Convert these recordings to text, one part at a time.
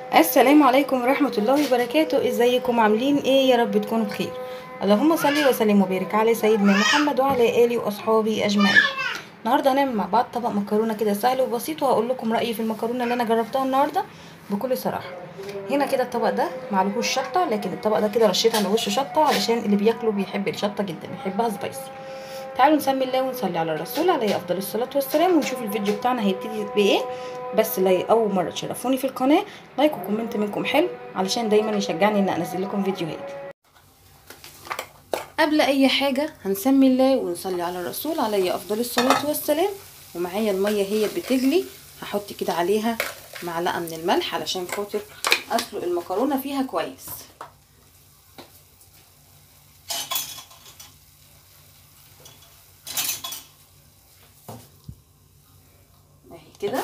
السلام عليكم ورحمة الله وبركاته ازيكم عاملين ايه يا رب تكونوا بخير اللهم صل وسلم وبارك على سيدنا محمد وعلى اله واصحابه اجمعين النهارده هنعمل مع بعض طبق مكرونه كده سهل وبسيط وهقول لكم رايي في المكرونه اللي انا جربتها النهارده بكل صراحه هنا كده الطبق ده معلهوش شطه لكن الطبق ده كده رشيت على وشه شطه علشان اللي بياكله بيحب الشطه جدا بيحبها سبايسي تعالوا نسمي الله ونصلي على الرسول عليه افضل الصلاه والسلام ونشوف الفيديو بتاعنا هيبتدي بايه بس لا اول مره تشرفوني في القناه لايك وكومنت منكم حلو علشان دايما يشجعني ان انزل لكم فيديوهات قبل اي حاجه هنسمي الله ونصلي على الرسول عليه افضل الصلاه والسلام ومعايا الميه هي بتغلي هحط كده عليها معلقه من الملح علشان خاطر اسلق المكرونه فيها كويس اهي كده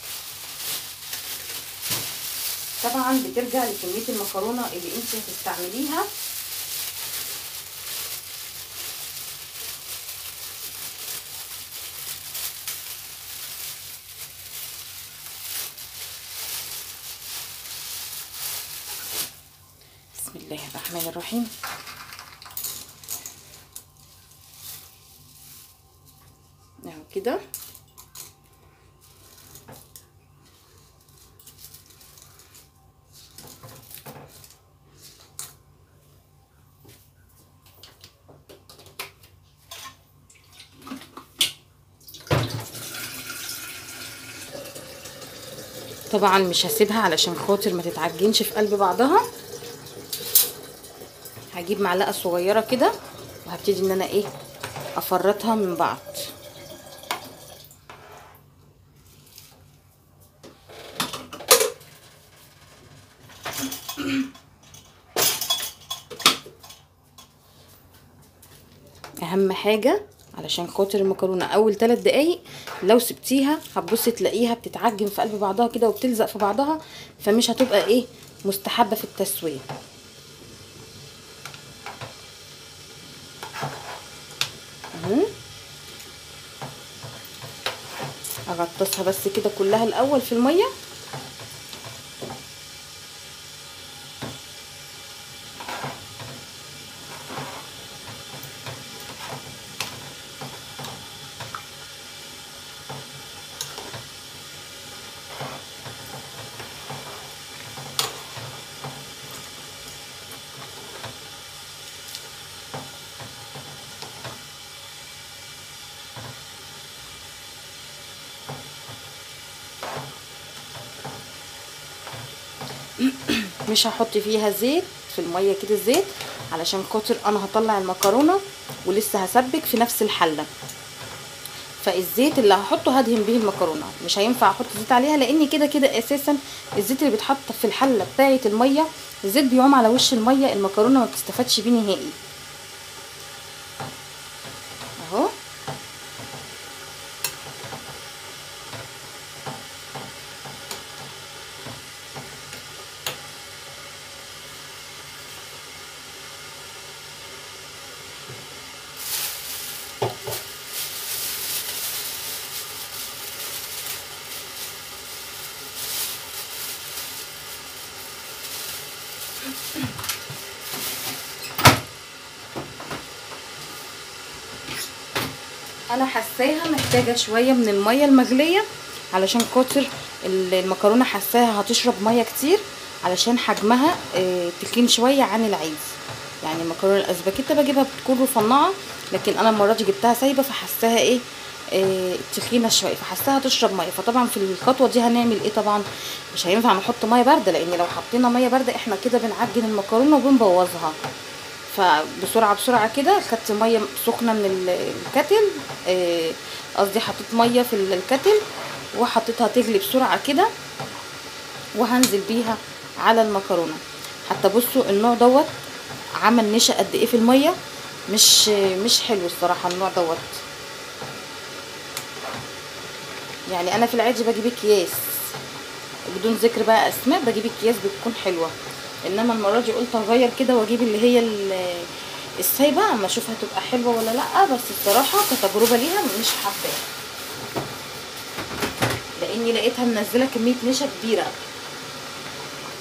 طبعا بترجع لكميه المكرونه اللي انت هتستعمليها بسم الله الرحمن الرحيم اهو كده طبعا مش هسيبها علشان خاطر ما تتعجنش في قلب بعضها هجيب معلقه صغيره كده وهبتدي ان انا ايه افرطها من بعض اهم حاجه علشان خاطر المكرونه اول 3 دقايق لو سبتيها هتبصي تلاقيها بتتعجن في قلب بعضها كده وبتلزق في بعضها فمش هتبقى ايه مستحبه في التسويه اهو اغطسها بس كده كلها الاول في الميه مش هحط فيها زيت في الميه كده زيت علشان خاطر انا هطلع المكرونه ولسه هسبك في نفس الحله فالزيت اللي هحطه هدهن بيه المكرونه مش هينفع احط زيت عليها لان كده كده اساسا الزيت اللي بيتحط في الحله بتاعه الميه الزيت بيعوم على وش الميه المكرونه ما بتستفادش بيه نهائي اهو انا حاساها محتاجه شويه من الميه المغليه علشان خاطر المكرونه حاساها هتشرب ميه كتير علشان حجمها تخين شويه عن العيد يعني المكرونه الاسباجيتا بجيبها بتكون رفنعه لكن انا المره دي جبتها سايبه فحساها ايه آه تخينه شويه فحساها تشرب ميه فطبعا في الخطوه دي هنعمل ايه طبعا مش هينفع نحط ميه بارده لان لو حطينا ميه بارده احنا كده بنعجن المكرونه وبنبوظها فبسرعه بسرعه كده خدت ميه سخنه من الكتل قصدي آه حطيت ميه في الكتل وحطيتها تغلي بسرعه كده وهنزل بيها على المكرونه حتى بصوا النوع دوت عمل نشا قد ايه في الميه مش مش حلو الصراحه النوع دوت يعني انا في العادي بجيب اكياس بدون ذكر بقى اسماء بجيب اكياس بتكون حلوه انما المره دي قلت اغير كده واجيب اللي هي السايبه اما اشوف هتبقى حلوه ولا لا بس الصراحه كتجربه ليها مش حباها لاني لقيتها منزله كميه نشا كبيره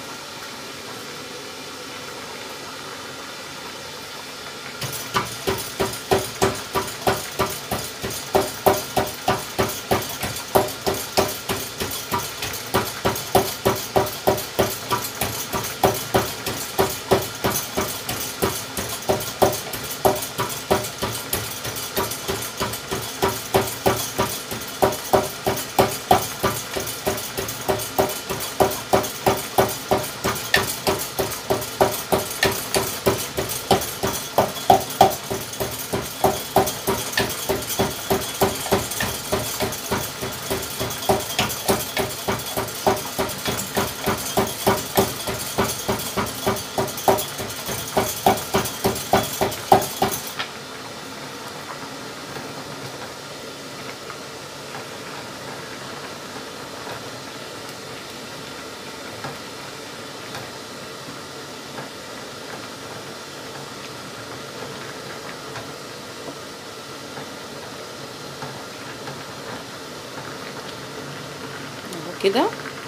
كده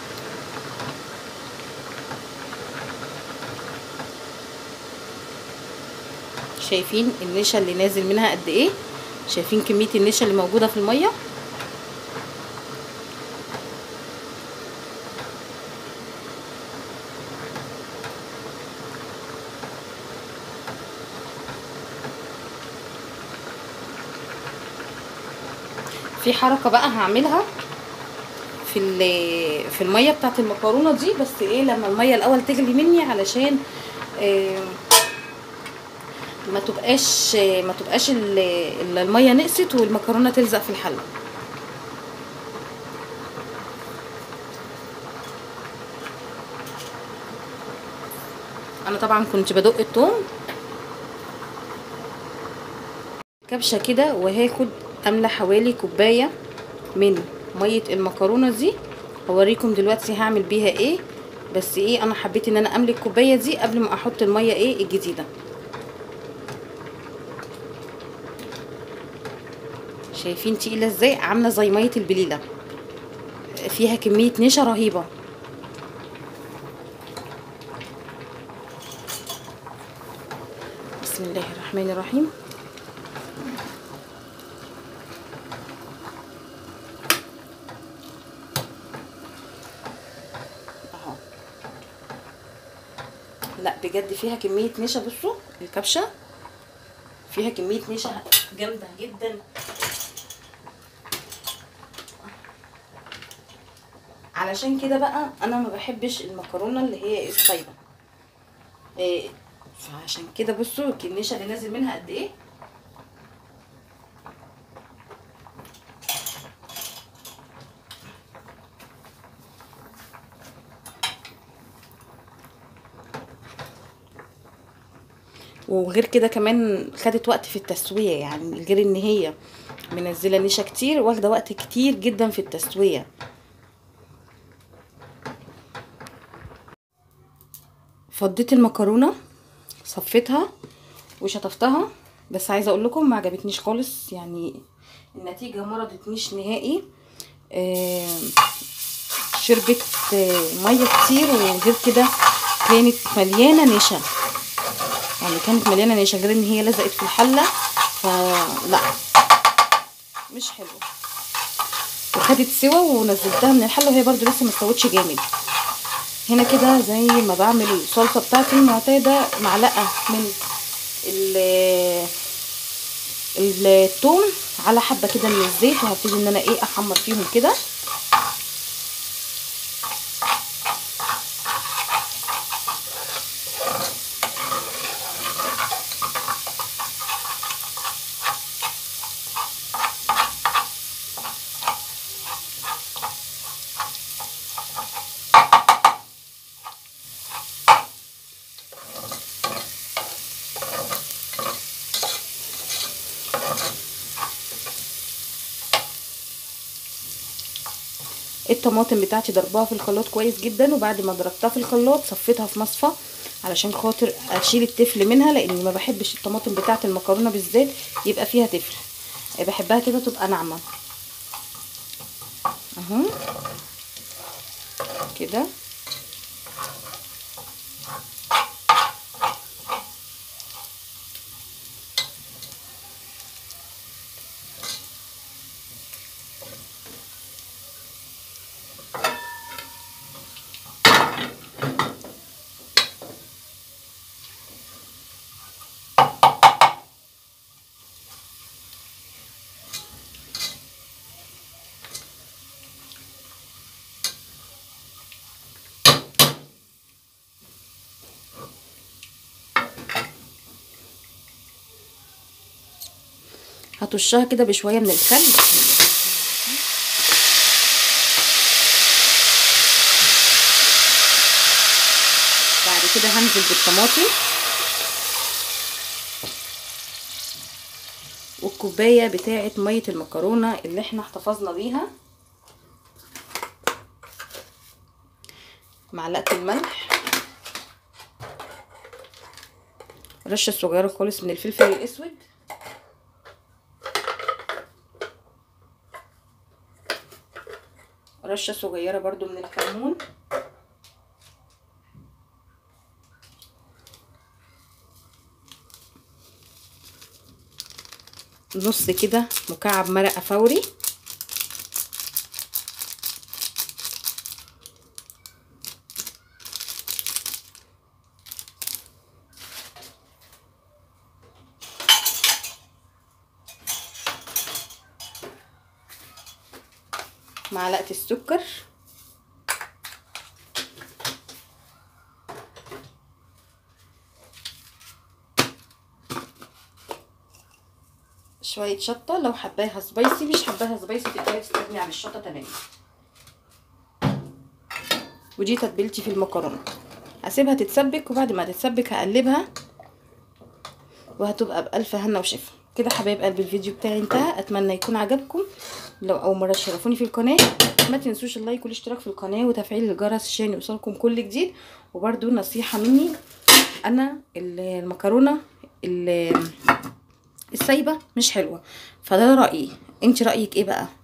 شايفين النشا اللي نازل منها قد ايه شايفين كميه النشا اللي موجوده في الميه في حركه بقى هعملها في في الميه بتاعه المكرونه دي بس ايه لما الميه الاول تغلي مني علشان إيه ما تبقاش ما تبقاش الميه نقصت والمكرونه تلزق في الحله انا طبعا كنت بدق الثوم كبشه كده وهاخد املى حوالي كوبايه من ميه المكرونه دي هوريكم دلوقتي هعمل بيها ايه بس ايه انا حبيت ان انا املي الكوبايه دي قبل ما احط الميه ايه الجديده شايفين تقيله ازاي عامله زي ميه البليله فيها كميه نشا رهيبه بسم الله الرحمن الرحيم اهو لا بجد فيها كميه نشا بصوا الكبشه فيها كميه نشا جامده جدا علشان كده بقى انا ما بحبش المكرونه اللي هي السايبه إيه فعشان كده بصوا النشا اللي نازل منها قد ايه وغير كده كمان خدت وقت في التسويه يعني غير ان هي منزله نشا كتير واخده وقت كتير جدا في التسويه فضيت المكرونه صفيتها وشطفتها بس عايزه اقول لكم ما عجبتنيش خالص يعني النتيجه ما رضتنيش نهائي آه شربت آه ميه كتير وغير كده كانت مليانه نشا يعني كانت مليانه نشا غير ان هي لزقت في الحله فلا مش حلوه وخدت سوا ونزلتها من الحله وهي برضو لسه ما استوتش جامد هنا كده زي ما بعمل الصلصه بتاعتي المعتاده معلقه من الثوم على حبه كده من الزيت وهبتدي ان انا ايه احمر فيهم كده الطماطم بتاعتي ضربها في الخلاط كويس جدا وبعد ما ضربتها في الخلاط صفيتها في مصفى علشان خاطر اشيل التفل منها لاني ما بحبش الطماطم بتاعه المكرونه بالذات يبقى فيها تفل بحبها كده تبقى ناعمه اهو كده هطشها كده بشويه من الخل بعد كده هنزل بالطماطم والكوبايه بتاعه ميه المكرونه اللي احنا احتفظنا بيها معلقه الملح رشه صغيره خالص من الفلفل الاسود رشه صغيره برضو من الكمون نص كده مكعب مرقه فوري معلقه السكر شويه شطه لو حباها سبايسي مش حباها سبايسي تقدري تستغني عن الشطه تماما ودي تتبيلتي في المكرونه هسيبها تتسبك وبعد ما تتسبك هقلبها وهتبقى بألف هنا وشفا كده حبايب قلبي الفيديو بتاعي انتهى اتمنى يكون عجبكم لو اول مره تشرفوني في القناه ما تنسوش اللايك والاشتراك في القناه وتفعيل الجرس عشان يوصلكم كل جديد وبرده نصيحه مني انا المكرونه السايبه مش حلوه فده رايي انت رايك ايه بقى